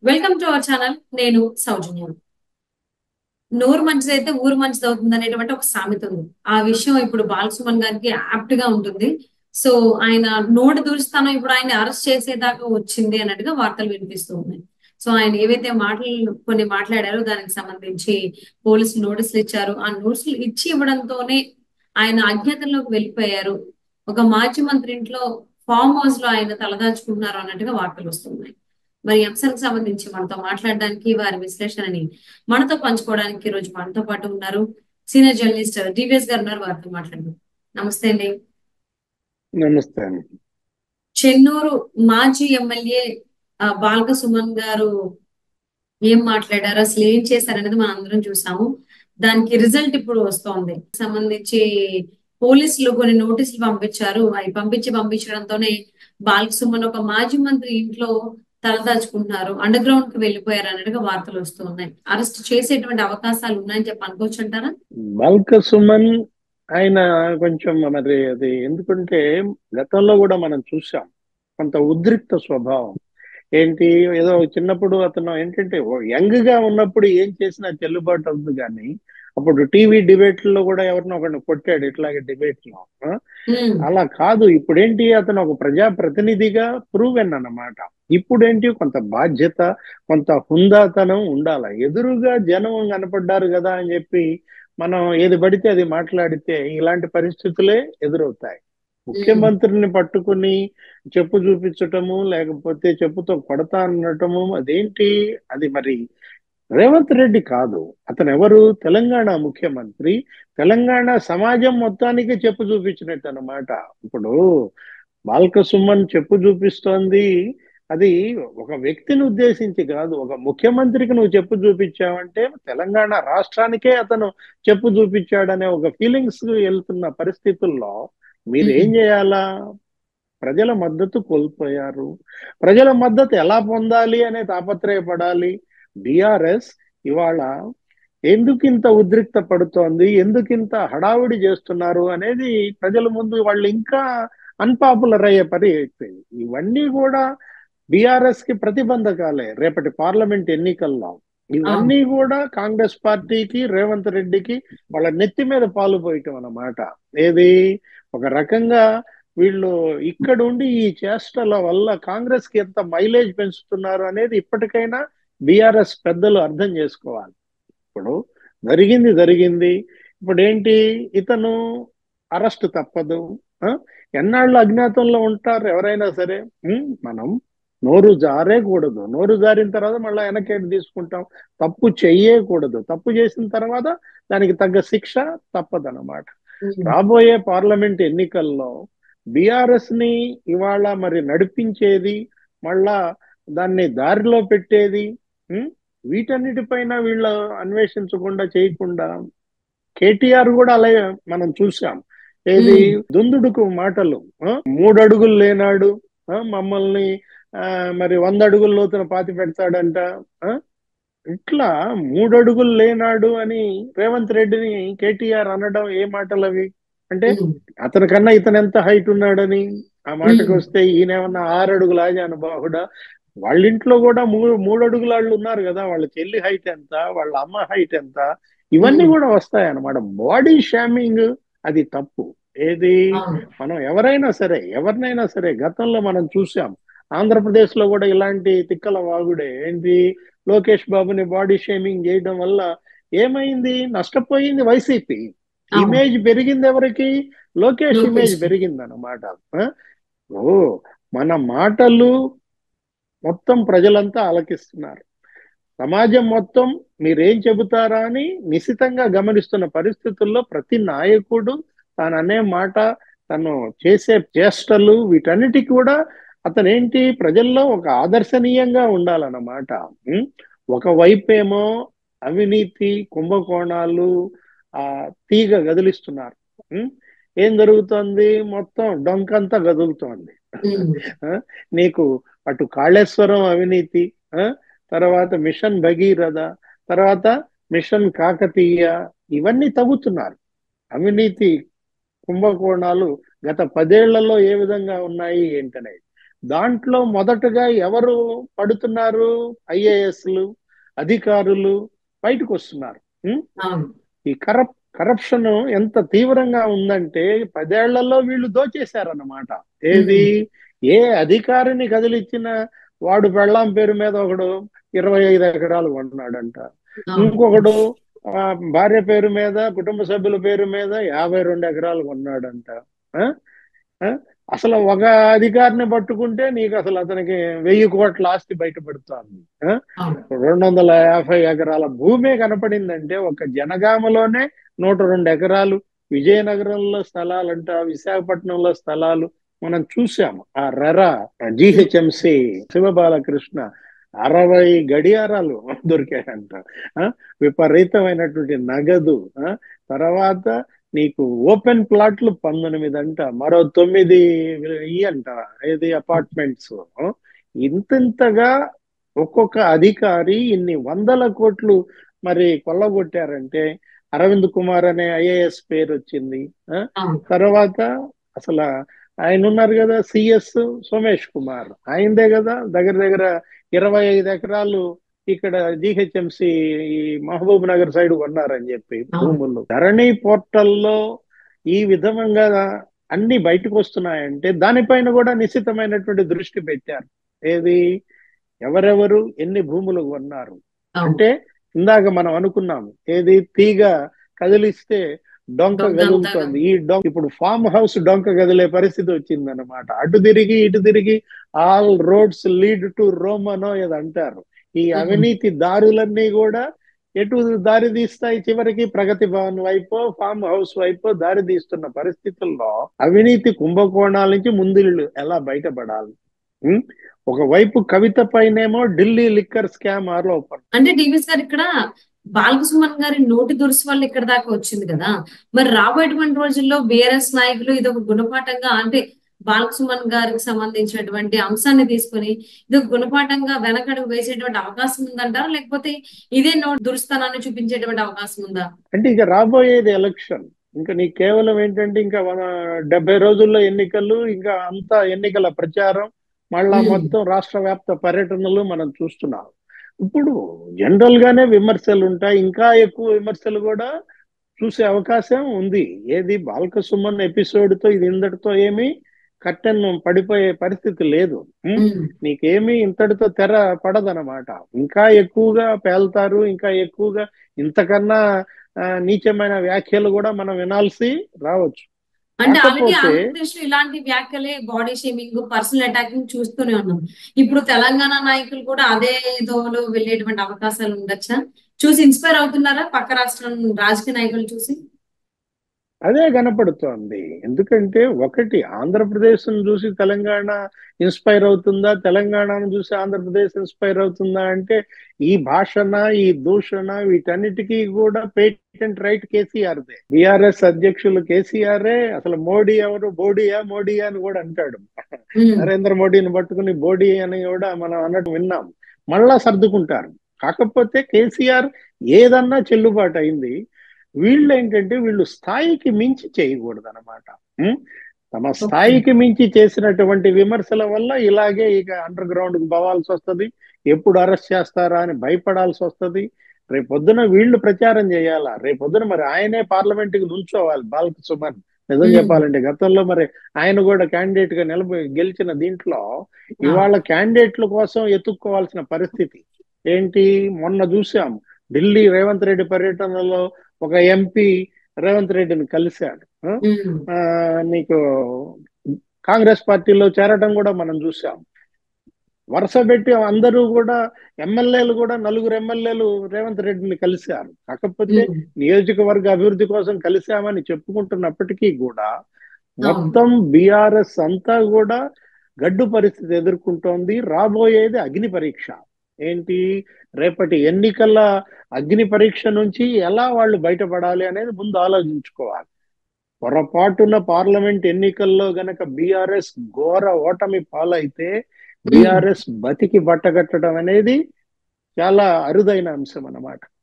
Welcome to our channel నేను సౌజన్య నోరు మంచిదైతే ఊరు మంచిది అవుతుంది అనేటువంటి ఒక సామెత ఉంది ఆ విషయం ఇప్పుడు బాలసుమన్ గారికి యాప్ట్ గా ఉంటుంది సో ఆయన నోటు దూరుస్తానో ఇప్పుడు ఆయన అరెస్ట్ చేసేదాకా వచ్చింది అన్నట్టుగా వార్తలు వినిపిస్తూ ఉన్నాయి సో ఆయన ఏవైతే మాటలు కొన్ని మాట్లాడారో దానికి సంబంధించి పోలీసులు నోటీసులు ఇచ్చారు ఆ నోటీసులు ఇచ్చి ఇవ్వడంతోనే ఆయన అజ్ఞాతంలోకి వెళ్ళిపోయారు ఒక మాజీ మంత్రి ఇంట్లో ఫామ్ హౌస్ లో ఆయన తలదాచుకుంటున్నారు అన్నట్టుగా వార్తలు వస్తున్నాయి మరి ఈ అంశానికి సంబంధించి మనతో మాట్లాడడానికి వారి విశ్లేషణని మనతో పంచుకోవడానికి ఈ రోజు మనతో పాటు ఉన్నారు సీనియర్ జర్నలిస్ట్ డివిఎస్ గారు ఉన్నారు వారితో మాట్లాడదాం నమస్తే అండి నమస్తే అండి చెన్నూరు మాజీ ఎమ్మెల్యే ఆ, బాల్క సుమన్ గారు ఏం మాట్లాడారు అసలు ఏం చేశారనేది మనం అందరం చూసాము దానికి రిజల్ట్ ఇప్పుడు వస్తోంది సంబంధించి పోలీసులు కొన్ని నోటీసులు పంపించారు అవి పంపించి పంపించడంతోనే బాల్క సుమన్ ఒక మాజీ మంత్రి ఇంట్లో తలదాచుకుంటున్నారు అండర్ గ్రౌండ్ కి వెళ్ళిపోయారు అన్నట్టుగా వార్తలు వస్తున్నాయి అరెస్ట్ చేసేటువంటి అవకాశాలు ఉన్నాయని చెప్పి అనుకోవచ్చు అంటారా బాల్క సుమన్ ఆయన కొంచెం మరి అది ఎందుకంటే గతంలో కూడా మనం చూసాం కొంత ఉద్రిక్త స్వభావం ఏంటి ఏదో చిన్నప్పుడు అతను ఏంటంటే యంగ్ గా ఉన్నప్పుడు ఏం చేసినా చెల్లుబాటు అవుతుంది కానీ అప్పుడు టీవీ డిబేట్లలో కూడా ఎవరినో ఒకరిని కొట్టాడు ఇట్లాగే డిబేట్ లో ఆ? ఉమ్, అలా కాదు ఇప్పుడేంటి అతను ఒక ప్రజా ప్రతినిధిగా ప్రూవెన్ అన్నమాట ఇప్పుడేంటి కొంత బాధ్యత కొంత హుందాతనం ఉండాలి ఎదురుగా జనం కనపడ్డారు కదా అని చెప్పి మనం ఏది పడితే అది మాట్లాడితే ఇలాంటి పరిస్థితులే ఎదురవుతాయి ముఖ్యమంత్రిని పట్టుకుని చెప్పు చూపించటము లేకపోతే చెప్పుతో కొడతా అనటము అదేంటి అది మరి రేవంత్ రెడ్డి కాదు అతను ఎవరు తెలంగాణ ముఖ్యమంత్రి తెలంగాణ సమాజం మొత్తానికి చెప్పు చూపించినట్టు అన్నమాట ఇప్పుడు బాల్క సుమన్ చెప్పు చూపిస్తోంది అది ఒక వ్యక్తిని ఉద్దేశించి కాదు ఒక ముఖ్యమంత్రికి నువ్వు చెప్పు చూపించావంటే తెలంగాణ రాష్ట్రానికే అతను చెప్పు చూపించాడనే ఒక ఫీలింగ్స్ వెళ్తున్న పరిస్థితుల్లో మీరు ఏం చేయాలా ప్రజల మద్దతు కోల్పోయారు ప్రజల మద్దతు ఎలా పొందాలి అనే తాపత్రయపడాలి బిఆర్ఎస్ ఇవాళ ఎందుకింత ఉద్రిక్త పడుతోంది ఎందుకింత హడావుడి చేస్తున్నారు అనేది ప్రజల ముందు వాళ్ళు ఇంకా అన్పాపులర్ అయ్యే పని అయిపోయింది ఇవన్నీ కూడా బిఆర్ఎస్ కి ప్రతిబంధకాలే రేపటి పార్లమెంట్ ఎన్నికల్లో ఇవన్నీ కూడా కాంగ్రెస్ పార్టీకి రేవంత్ రెడ్డికి వాళ్ళ నెత్తి మీద పాలు పోయటం అన్నమాట ఏది ఒక రకంగా వీళ్ళు ఇక్కడ ఉండి ఈ చేష్టల వల్ల కాంగ్రెస్ కి ఎంత మైలేజ్ పెంచుతున్నారు అనేది ఇప్పటికైనా బిఆర్ఎస్ పెద్దలు అర్థం చేసుకోవాలి ఇప్పుడు జరిగింది జరిగింది ఇప్పుడు ఏంటి ఇతను అరెస్ట్ తప్పదు ఆ? ఎన్నాళ్ళు అజ్ఞాతంలో ఉంటారు ఎవరైనా సరే ఉం? మనం నోరు జారేకూడదు నోరు జారిన తర్వాత మళ్ళీ వెనకేటి తీసుకుంటాం తప్పు చెయ్యకూడదు తప్పు చేసిన తర్వాత దానికి తగ్గ శిక్ష తప్పదన్నమాట ఉమ్, రాబోయే పార్లమెంట్ ఎన్నికల్లో బిఆర్ఎస్ ని ఇవాళ మరి నడిపించేది మళ్ళా దాన్ని దారిలో పెట్టేది ఉం? వీటన్నిటిపైన వీళ్ళు అన్వేషించకుండా చేయకుండా కేటీఆర్ కూడా అలాగే మనం చూసాం ఏది దుందుడుకు మాటలు ఆ? మూడు అడుగులు లేనాడు ఆ? మమ్మల్ని ఆ, మరి వంద అడుగుల లోతున పాతి పెడతాడంట ఆ? ఇట్లా మూడు అడుగులు లేనాడు అని రేవంత్ రెడ్డిని కేటీఆర్ అనడం ఏ మాటలు అవి అంటే ఉమ్, అతని కన్నా ఇతను ఎంత హైట్ ఉన్నాడని ఆ మాటకు మ్మ్. వస్తే ఈయనేమన్నా ఆరు అడుగుల ఆజాను బాహుడా వాళ్ళ ఇంట్లో కూడా మూడు మూడు అడుగుల వాళ్ళు ఉన్నారు కదా వాళ్ళ చెల్లి హైట్ ఎంత వాళ్ళ అమ్మ హైట్ ఎంత ఇవన్నీ మ్మ్. కూడా వస్తాయి అన్నమాట బాడీ షామింగ్ అది తప్పు ఏది అవును మనం ఎవరైనా సరే ఎవరినైనా సరే గతంలో మనం చూసాం ఆంధ్రప్రదేశ్ లో కూడా ఇలాంటి తిక్కల వాగుడే ఏంటి లోకేష్ బాబుని బాడీ షేమింగ్ చేయడం వల్ల ఏమైంది నష్టపోయింది వైసీపీ అవును ఇమేజ్ పెరిగింది ఎవరికి లోకేష్ లోకేష్ ఇమేజ్ పెరిగింది అన్నమాట ఓ మన మాటలు మొత్తం ప్రజలంతా ఆలకిస్తున్నారు సమాజం మొత్తం మీరేం చెబుతారా అని నిశితంగా గమనిస్తున్న పరిస్థితుల్లో ప్రతి నాయకుడు తాను అనే మాట తను చేసే చేష్టలు వీటన్నిటికి కూడా అతను ఏంటి ప్రజల్లో ఒక ఆదర్శనీయంగా ఉండాలన్నమాట ఉం? ఒకవైపేమో అవినీతి కుంభకోణాలు ఆ తీగ గదిలిస్తున్నారు ఉం? ఏం జరుగుతోంది మొత్తం డొంకంతా గదులుతోంది ఉమ్, ఆ? నీకు అటు కాళేశ్వరం అవినీతి ఆ? తర్వాత మిషన్ భగీరథ తర్వాత మిషన్ కాకతీయ ఇవన్నీ తవ్వుతున్నారు అవినీతి కుంభకోణాలు గత పదేళ్లలో ఏ విధంగా ఉన్నాయి ఏంటనేది దాంట్లో మొదటగా ఎవరు పడుతున్నారు ఐఏఎస్లు అధికారులు బయటకు వస్తున్నారు ఉం? అవును ఈ కరప్ కరప్షన్ ఎంత తీవ్రంగా ఉందంటే పదేళ్లలో వీళ్ళు దోచేశారన్నమాట ఏది ఏ అధికారిని కదిలిచ్చిన వాడు పెళ్ళాం పేరు మీద ఒకడు ఇరవై ఐదు ఎకరాలు కొన్నాడంట అవును ఇంకొకడు ఆ, భార్య పేరు మీద కుటుంబ సభ్యుల పేరు మీద యాభై రెండు ఎకరాలు కొన్నాడంట ఆ? ఆ? అసలు ఒక అధికారిని పట్టుకుంటే నీకు అసలు అతనికి వెయ్యి కోట్ల ఆస్తి బయటపడుతోంది ఆ? అవును రెండు వందల యాభై ఎకరాల భూమే కనపడిందంటే ఒక జనగామలోనే నూట రెండు ఎకరాలు విజయనగరంలో స్థలాలంట విశాఖపట్నంలో స్థలాలు మనం చూసాము ఆ రెరా జిహెచ్ఎంసి శివబాలకృష్ణ అరవై గడియారాలు దొరికాయంట ఆ? విపరీతమైనటువంటి నగదు ఆ? తర్వాత నీకు ఓపెన్ ప్లాట్లు పంతొమ్మిది అంట మరో తొమ్మిది ఇవి అంట ఏది అపార్ట్మెంట్స్ ఇంతింతగా ఒక్కొక్క అధికారి ఇన్ని వందల కోట్లు మరి కొల్లగొట్టారంటే అరవింద్ కుమార్ అనే ఐఏఎస్ పేరు వచ్చింది ఆ? అవును తర్వాత అసలు ఆయన ఉన్నారు కదా సిఎస్ సోమేష్ కుమార్ ఆయనదే కదా దగ్గర దగ్గర ఇరవై ఐదు ఎకరాలు ఇక్కడ జిహెచ్ఎంసి ఈ మహబూబ్ నగర్ సైడ్ కొన్నారని చెప్పి భూములు ధరణి పోర్టల్లో ఈ విధంగా అన్ని బయటకు వస్తున్నాయంటే దానిపైన కూడా నిశ్చితమైనటువంటి దృష్టి పెట్టారు ఏది ఎవరెవరు ఎన్ని భూములు కొన్నారు అవును అంటే ఇందాక మనం అనుకున్నాం ఏది తీగ కదిలిస్తే డొంక డొంక కదులుతోంది ఈ డొంక ఇప్పుడు ఫామ్ హౌస్ డొంక కదిలే పరిస్థితి వచ్చింది అనమాట అటు తిరిగి ఇటు తిరిగి all roads lead to Rome అనో ఏదో అంటారు ఈ Mhm. అవినీతి దారులన్నీ కూడా ఎటు దారి తీస్తాయి చివరికి ప్రగతి భవన్ వైపు ఫామ్ హౌస్ వైపు దారి తీస్తున్న పరిస్థితుల్లో అవినీతి కుంభకోణాల నుంచి ముందు ఎలా బయటపడాలి ఉం? ఒకవైపు కవిత పైనేమో ఢిల్లీ లిక్కర్ స్కామ్ ఆరోపణ అంటే టీవీస్ గారు ఇక్కడ బాలకృష్ణ గారి నోటి దురుసు వల్ల ఇక్కడ దాకా వచ్చింది కదా మరి రాబోయేటువంటి రోజుల్లో బీఆర్ఎస్ నాయకులు ఇది ఒక గుణపాఠంగా అంటే బాలకృష్ణ గారికి సంబంధించినటువంటి అంశాన్ని తీసుకొని ఇది ఒక గుణపాఠంగా వెనకడుగు వేసేటువంటి అవకాశం ఉందంటారా లేకపోతే ఇదే నోటి దురుస్తనాన్ని చూపించేటువంటి అవకాశం ఉందా అంటే ఇక రాబోయేది ఎలక్షన్ ఇంకా నీకు కేవలం ఏంటంటే ఇంకా మన డెబ్బై రోజుల్లో ఎన్నికలు ఇంకా అంతా ఎన్నికల ప్రచారం మళ్ళా Hmm. మొత్తం రాష్ట్ర వ్యాప్త పర్యటనలు మనం చూస్తున్నాం ఇప్పుడు జనరల్ గానే విమర్శలు ఉంటాయి ఇంకా ఎక్కువ విమర్శలు కూడా చూసే అవకాశం ఉంది ఏది బాల్క సుమన్ ఎపిసోడ్ తో ఇది ఇందటితో ఏమీ కట్టెన్ పడిపోయే పరిస్థితి లేదు ఉం? ఉమ్, నీకేమీ ఇంతటితో తెర పడదనమాట ఇంకా ఎక్కువగా పేల్తారు ఇంకా ఎక్కువగా ఇంతకన్నా ఆ, నీచమైన వ్యాఖ్యలు కూడా మనం వినాల్సి రావచ్చు అంటే ఆల్రెడీ కాకపోతే- ఆంధ్రప్రదేశ్ లో ఇలాంటి వ్యాఖ్యలే బాడీ షేమింగ్ పర్సనల్ అటాకింగ్ చూస్తూనే ఉన్నాం ఇప్పుడు తెలంగాణ నాయకులు కూడా అదే దోవలో వెళ్ళేటువంటి అవకాశాలు ఉండొచ్చా చూసి ఇన్స్పైర్ అవుతున్నారా పక్క రాష్ట్రం రాజకీయ నాయకులు చూసి అదే కనపడుతోంది ఎందుకంటే ఒకటి ఆంధ్రప్రదేశ్ చూసి తెలంగాణ ఇన్స్పైర్ అవుతుందా తెలంగాణను చూసి ఆంధ్రప్రదేశ్ ఇన్స్పైర్ అవుతుందా అంటే ఈ భాషణ ఈ దూషణ వీటన్నిటికీ కూడా పేటెంట్ రైట్ కేసీఆర్దే బీఆర్ఎస్ అధ్యక్షులు కేసీఆరే అసలు మోడీ ఎవరు బోడియా మోడీయా అని కూడా అంటాడు ఉమ్, నరేంద్ర మోడీని పట్టుకుని బోడీ అని కూడా మనం అన్నట్టు విన్నాం మళ్ళా సర్దుకుంటారు కాకపోతే కేసీఆర్ ఏదన్నా చెల్లుబాటు అయింది వీళ్ళు ఏంటంటే వీళ్ళు స్థాయికి మించి చేయకూడదు అనమాట తమ స్థాయికి మించి చేసినటువంటి విమర్శల వల్ల ఇలాగే ఇక అండర్ గ్రౌండ్ కు పోవాల్సి వస్తుంది ఎప్పుడు అరెస్ట్ చేస్తారా అని భయపడాల్సి వస్తుంది రేపొద్దున వీళ్ళు ప్రచారం చేయాలా రేపొద్దున మరి ఆయనే పార్లమెంట్ కి నుంచోవాలి బాలక సుమన్ నిజం Hmm. చెప్పాలంటే గతంలో మరి ఆయన కూడా క్యాండిడేట్ గా నిలబ గెలిచిన దీంట్లో ఇవాళ క్యాండిడేట్ల కోసం ఎత్తుక్కోవాల్సిన పరిస్థితి ఏంటి మొన్న చూసాం ఢిల్లీ రేవంత్ రెడ్డి పర్యటనలో ఒక ఎంపీ రేవంత్ రెడ్డిని కలిశాడు ఆ? ఉమ్, ఆ, నీకు కాంగ్రెస్ పార్టీలో చేరడం కూడా మనం చూసాం వరుస పెట్టి అందరూ కూడా ఎమ్మెల్యేలు కూడా నలుగురు ఎమ్మెల్యేలు రేవంత్ రెడ్డిని కలిశారు కాకపోతే ఉమ్, నియోజకవర్గ అభివృద్ధి కోసం కలిశామని చెప్పుకుంటున్నప్పటికీ కూడా మొత్తం బీఆర్ఎస్ అంతా కూడా గడ్డు పరిస్థితి ఎదుర్కొంటోంది రాబోయేది అగ్ని పరీక్ష ఏంటి రేపటి ఎన్నికల అగ్ని పరీక్ష నుంచి ఎలా వాళ్ళు బయటపడాలి అనేది ముందు ఆలోచించుకోవాలి పొరపాటున పార్లమెంట్ ఎన్నికల్లో గనక బీఆర్ఎస్ ఘోర ఓటమి పాలైతే బీఆర్ఎస్ బతికి బట్టగట్టడం అనేది చాలా అరుదైన అంశం అన్నమాట